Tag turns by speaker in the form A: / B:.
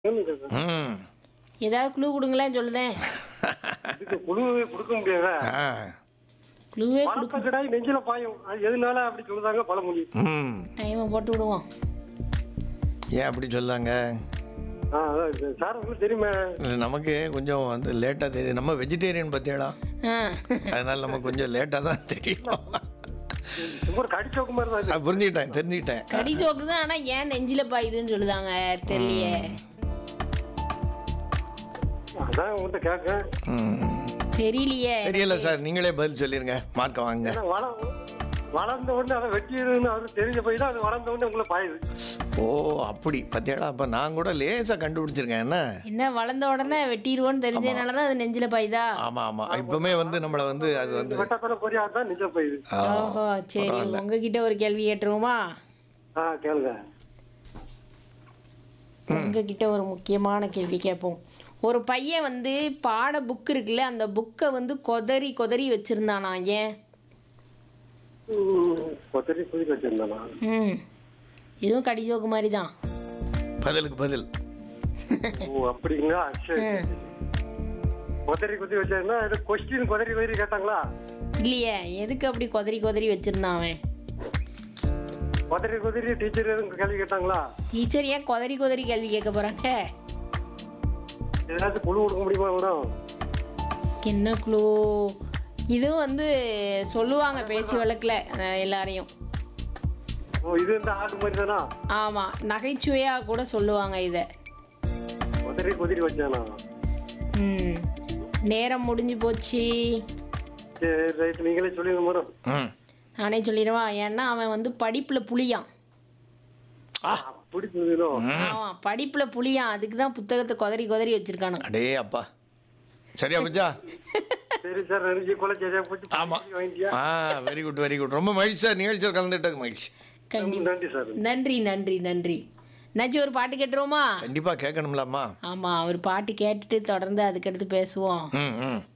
A: சொல்லுங்க சார்.
B: ம்
C: ஏதாவது க்ளூ கொடுங்களேன் சொல்லுதேன்
A: இதுக்கு குழுவே கொடுக்க முடியாதா
B: ஆ
C: க்ளூவே கொடு
A: வளர்த்த கிடாய் நெஞ்சில பாயும் அது எதுனால அப்படி சொல்லுதாங்க பழமொழி
B: ம்
C: டைமை போட்டு விடுவோம்
B: ஏன் அப்படி சொல்லாங்க
A: ஆ, அதான் இது. சார் உங்களுக்கு தெரியுமே
B: இல்லை நமக்கு கொஞ்சம் வந்து லேட்டாக தெரியும் நம்ம வெஜிடேரியன் பற்றியடா
C: ஆ
B: அதனால நமக்கு கொஞ்சம் லேட்டாக தான் தெரியும்
A: சும்மா ஒரு கடிச்சோக்கு மாதிரி தான் இது.
B: ஆ, புரிஞ்சுக்கிட்டேன் தெரிஞ்சுக்கிட்டேன்
C: கடி ஜோக்கு தான் ஆனால் ஏன் நெஞ்சில பாயுதுன்னு சொல்லுதாங்க தெரியலையே
A: அதான் உங்கள்கிட்ட கேட்கேன்
B: ம்
C: தெரியலையே
B: தெரியல சார் நீங்களே பதில் சொல்லிருங்க மார்க்க வாங்க
A: ஏன்னா வள வளர்ந்த உடனே அதை வெட்டிடுன்னு அது தெரிஞ்ச போய் தான் அது வளர்ந்த உடனே உங்களை பாயுது
B: ஓ அப்படி பத்தியாடா அப்போ நான் கூட லேசாக கண்டுபிடிச்சிருக்கேன் என்ன
C: என்ன வளர்ந்த உடனே வெட்டிடுவோன்னு தெரிஞ்சதுனால தான் அது நெஞ்சில பாயுதா
B: ஆமாம் ஆமாம் இப்போவுமே வந்து நம்மளை வந்து அது வந்து
A: வெட்டத்தனை பொரியா தான் நிஜ போயுது
B: ஆ,
C: ஓஹோ சரி உங்ககிட்ட ஒரு கேள்வி கேட்டுருவோமா
A: ஆ கேளுங்க
C: உங்ககிட்ட ஒரு முக்கியமான கேள்வி கேட்போம் ஒரு பையன் வந்து பாட புக் இருக்குல்ல அந்த புக்கை வந்து கொதறி கொதறி வச்சிருந்தானா ஏன்
A: ம், கொத்தரி குதிக்க வச்சிருந்தானா
C: ம் இதுவும் கடி ஜோக்கு மாதிரி தான்
B: பதிலுக்கு பதில்
A: ஓ அப்படிங்களா சரி கொத்தரி குத்தி வச்சிருந்தா இது கொஸ்டின் கொதறி கொதறி கேட்டாங்களா
C: இல்லையே எதுக்கு அப்படி கொதறி கொதறி வச்சிருந்தான் அவன்
A: கொதறி கொதறி டீச்சர் எதுவும் கேள்வி கேட்டாங்களா
C: டீச்சர் ஏன் கொதறி கொதறி கேள்வி கேட்க போறாங்க
A: ஏதாச்சும் குழு கொடுக்க முடியுமா மேடம்
C: என்ன க்ளூ இதுவும் வந்து சொல்லுவாங்க பேச்சு வழக்கில் எல்லாரையும்
A: ஓ இது இந்த ஆடு மாதிரி தானா
C: ஆமாம் நகைச்சுவையாக கூட சொல்லுவாங்க இதை
A: கொதறி கொதிரி வச்சானா
C: ம் நேரம் முடிஞ்சு போச்சு
A: சரி ரைட் நீங்களே சொல்லிடுங்க மேடம்
B: ம்
C: நானே சொல்லிடுவா ஏன்னா அவன் வந்து படிப்பில் புளியான்
A: அப்படி சொல்லுதோ
C: ஆமாம் படிப்பில் புளியான் அதுக்கு தான் புத்தகத்தை கொதறி கொதறி வச்சிருக்கானு
B: அடே அப்பா சரியா பச்சா
A: சரி சார் நெருஞ்சி கொலை சரியா போச்சு
B: ஆமா.
A: வாங்கிட்டியா
B: ஆ வெரி குட் வெரி குட் ரொம்ப மகிழ்ச்சி சார் நிகழ்ச்சியில் கலந்துட்டது மகிழ்ச்சி
C: கண்டிப்பா
A: நன்றி சார்
C: நன்றி நன்றி நன்றி நச்சு ஒரு பாட்டு கேட்டுருவோமா
B: கண்டிப்பாக கேட்கணும்லாமா
C: ஆமாம் ஒரு பாட்டு கேட்டுட்டு தொடர்ந்து அதுக்கடுத்து பேசுவோம்
B: ம் ம்